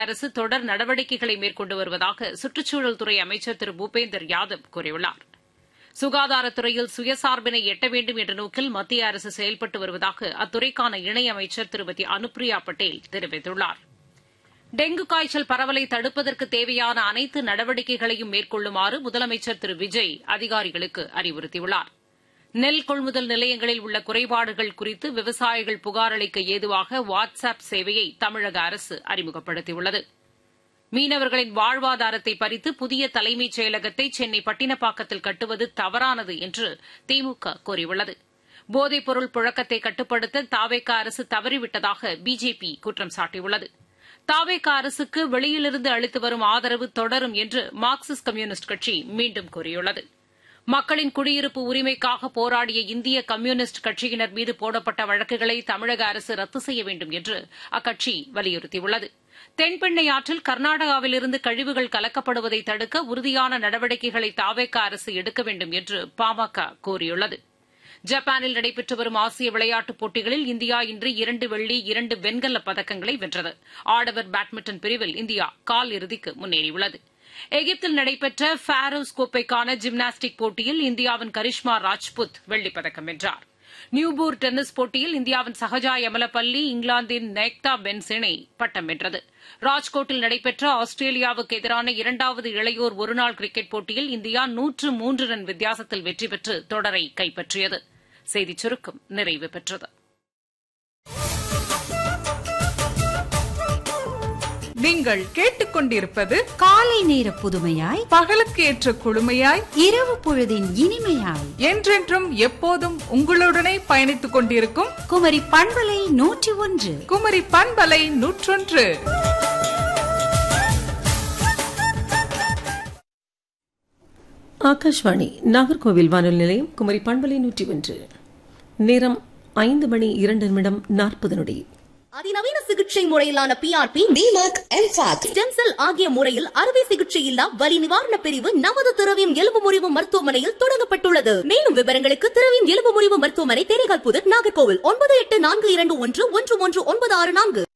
அரசு தொடர் நடவடிக்கைகளை மேற்கொண்டு வருவதாக சுற்றுச்சூழல் துறை அமைச்சர் திரு பூபேந்தர் யாதவ் கூறியுள்ளார் சுகாதாரத்துறையில் சுயசார்பினை எட்ட வேண்டும் என்ற நோக்கில் மத்திய அரசு செயல்பட்டு வருவதாக அத்துறைக்கான இணையமைச்சர் திருமதி அனுப்பிரியா பட்டேல் தெரிவித்துள்ளார் டெங்கு காய்ச்சல் பரவலை தடுப்பதற்கு தேவையான அனைத்து நடவடிக்கைகளையும் மேற்கொள்ளுமாறு முதலமைச்சர் திரு விஜய் அதிகாரிகளுக்கு அறிவுறுத்தியுள்ளார் நெல் கொள்முதல் நிலையங்களில் உள்ள குறைபாடுகள் குறித்து விவசாயிகள் புகார் அளிக்க ஏதுவாக வாட்ஸ் ஆப் சேவையை தமிழக அரசு அறிமுகப்படுத்தியுள்ளது மீனவர்களின் வாழ்வாதாரத்தை பறித்து புதிய தலைமைச் செயலகத்தை சென்னை பட்டினப்பாக்கத்தில் கட்டுவது தவறானது என்று திமுக கூறியுள்ளது போதைப்பொருள் புழக்கத்தை கட்டுப்படுத்த தாவேக அரசு தவறிவிட்டதாக பிஜேபி குற்றம் சாட்டியுள்ளது தாவேக அரசுக்கு வெளியிலிருந்து அளித்து வரும் ஆதரவு தொடரும் என்று மார்க்சிஸ்ட் கம்யூனிஸ்ட் கட்சி மீண்டும் கூறியுள்ளது மக்களின் குடியிருப்பு உரிமைக்காக போராடிய இந்திய கம்யூனிஸ்ட் கட்சியினர் மீது போடப்பட்ட வழக்குகளை தமிழக அரசு ரத்து செய்ய வேண்டும் என்று அக்கட்சி வலியுறுத்தியுள்ளது தென்பெண்ணை ஆற்றில் கர்நாடகாவிலிருந்து கழிவுகள் கலக்கப்படுவதை தடுக்க உறுதியான நடவடிக்கைகளை தாவேக அரசு எடுக்க வேண்டும் என்று பாமக கூறியுள்ளது ஜப்பானில் நடைபெற்று வரும் ஆசிய விளையாட்டுப் போட்டிகளில் இந்தியா இன்று இரண்டு வெள்ளி இரண்டு வெண்கலப் பதக்கங்களை வென்றது ஆடவர் பேட்மிண்டன் பிரிவில் இந்தியா கால் இறுதிக்கு முன்னேறியுள்ளது எகிப்தில் நடைபெற்ற ஃபாரோஸ் கோப்பைக்கான ஜிம்னாஸ்டிக் போட்டியில் இந்தியாவின் கரிஷ்மா ராஜ்புத் வெள்ளிப்பதக்கம் வென்றார் நியூபூர் டென்னிஸ் போட்டியில் இந்தியாவின் சஹஜா யமலப்பள்ளி இங்கிலாந்தின் நேக்தா பென்ஸ் இணை பட்டம் வென்றது ராஜ்கோட்டில் நடைபெற்ற ஆஸ்திரேலியாவுக்கு எதிரான இரண்டாவது இளையோர் ஒருநாள் கிரிக்கெட் போட்டியில் இந்தியா நூற்று மூன்று ரன் வித்தியாசத்தில் வெற்றி பெற்று தொடரை கைப்பற்றியது செய்திச் சுருக்கம் நிறைவு பெற்றது நீங்கள் கேட்டுக்கொண்டிருப்பது காலை நேர புதுமையாய் பகலுக்கு ஏற்ற குழுமையாய் இரவு பொழுதின் இனிமையாய் என்றென்றும் எப்போதும் உங்களுடனே பயணித்துக் கொண்டிருக்கும் குமரி பண்பலை நூற்றி ஒன்று குமரி பண்பலை நூற்றொன்று ஆகாஷ்வாணி நாகர்கோவில் வானொலி நிலையம் குமரி பண்பலை நூற்றி ஒன்று நேரம் ஐந்து மணி இரண்டு நிமிடம் நாற்பது நொடி அதிநவீன சிகிச்சை முறையிலான பிஆர்பி டிமாக் எம்பாக் ஸ்டெம் செல் ஆகிய முறையில் அறுவை சிகிச்சை இல்லா வலி நிவாரண பிரிவு நமது திரவியம் எலும்பு முறிவு மருத்துவமனையில் தொடங்கப்பட்டுள்ளது மேலும் விவரங்களுக்கு திரவியம் எலும்பு முறிவு மருத்துவமனை தேரைகால் புதர் நாகர்கோவில் ஒன்பது எட்டு நான்கு இரண்டு ஒன்று ஒன்று ஒன்று ஒன்பது ஆறு நான்கு